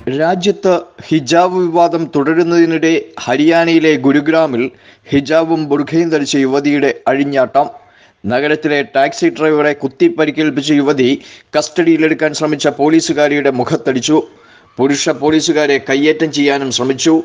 രാജ്യത്ത് ഹിജാബ് വിവാദം തുടരുന്നതിനിടെ ഹരിയാനയിലെ ഗുരുഗ്രാമിൽ ഹിജാബും ബുർഖയും ധരിച്ച യുവതിയുടെ അഴിഞ്ഞാട്ടം നഗരത്തിലെ ടാക്സി ഡ്രൈവറെ കുത്തിപ്പരിക്കേൽപ്പിച്ച യുവതി കസ്റ്റഡിയിലെടുക്കാൻ ശ്രമിച്ച പോലീസുകാരിയുടെ മുഖത്തടിച്ചു പുരുഷ പോലീസുകാരെ കയ്യേറ്റം ചെയ്യാനും ശ്രമിച്ചു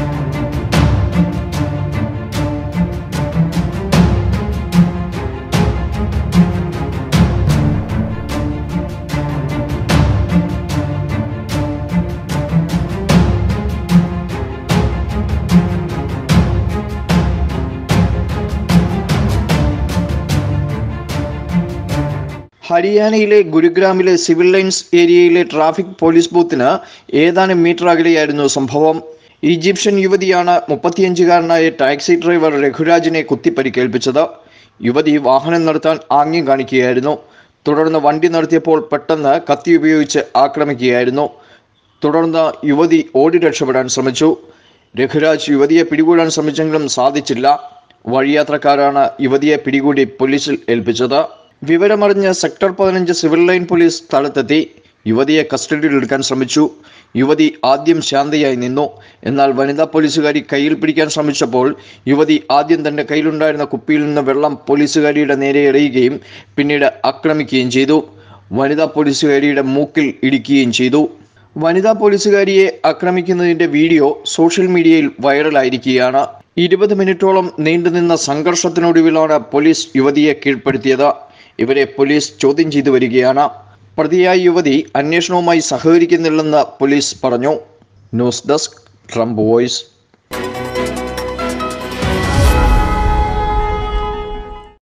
ഹരിയാനയിലെ ഗുരുഗ്രാമിലെ സിവിൽ ലൈൻസ് ഏരിയയിലെ ട്രാഫിക് പോലീസ് ബൂത്തിന് ഏതാനും മീറ്റർ അകലെയായിരുന്നു സംഭവം ഈജിപ്ഷ്യൻ യുവതിയാണ് മുപ്പത്തിയഞ്ചുകാരനായ ടാക്സി ഡ്രൈവർ രഘുരാജിനെ കുത്തിപ്പരിക്കേൽപ്പിച്ചത് യുവതി വാഹനം നിർത്താൻ ആംഗ്യം കാണിക്കുകയായിരുന്നു തുടർന്ന് വണ്ടി നിർത്തിയപ്പോൾ പെട്ടെന്ന് കത്തി ഉപയോഗിച്ച് ആക്രമിക്കുകയായിരുന്നു തുടർന്ന് യുവതി ഓടി രക്ഷപ്പെടാൻ ശ്രമിച്ചു രഘുരാജ് യുവതിയെ പിടികൂടാൻ ശ്രമിച്ചെങ്കിലും സാധിച്ചില്ല വഴിയാത്രക്കാരാണ് യുവതിയെ പിടികൂടി പോലീസിൽ ഏൽപ്പിച്ചത് വിവരമറിഞ്ഞ് സെക്ടർ പതിനഞ്ച് സിവിൽ ലൈൻ പോലീസ് സ്ഥലത്തെത്തി യുവതിയെ കസ്റ്റഡിയിലെടുക്കാൻ ശ്രമിച്ചു യുവതി ആദ്യം ശാന്തയായി നിന്നു എന്നാൽ വനിതാ പോലീസുകാരി കയ്യിൽ പിടിക്കാൻ ശ്രമിച്ചപ്പോൾ യുവതി ആദ്യം തന്റെ കയ്യിലുണ്ടായിരുന്ന കുപ്പിയിൽ നിന്ന് വെള്ളം പോലീസുകാരിയുടെ നേരെ എറിയുകയും പിന്നീട് ആക്രമിക്കുകയും ചെയ്തു വനിതാ പോലീസുകാരിയുടെ മൂക്കിൽ ഇടിക്കുകയും ചെയ്തു വനിതാ പോലീസുകാരിയെ ആക്രമിക്കുന്നതിന്റെ വീഡിയോ സോഷ്യൽ മീഡിയയിൽ വൈറലായിരിക്കുകയാണ് ഇരുപത് മിനിറ്റോളം നീണ്ടുനിന്ന സംഘർഷത്തിനൊടുവിലാണ് പോലീസ് യുവതിയെ കീഴ്പ്പെടുത്തിയത് ഇവരെ പോലീസ് ചോദ്യം ചെയ്തു വരികയാണ് പ്രതിയായ യുവതി അന്വേഷണവുമായി സഹകരിക്കുന്നില്ലെന്ന് പോലീസ് പറഞ്ഞു ന്യൂസ് ഡെസ്ക് ട്രംപ് വോയിസ്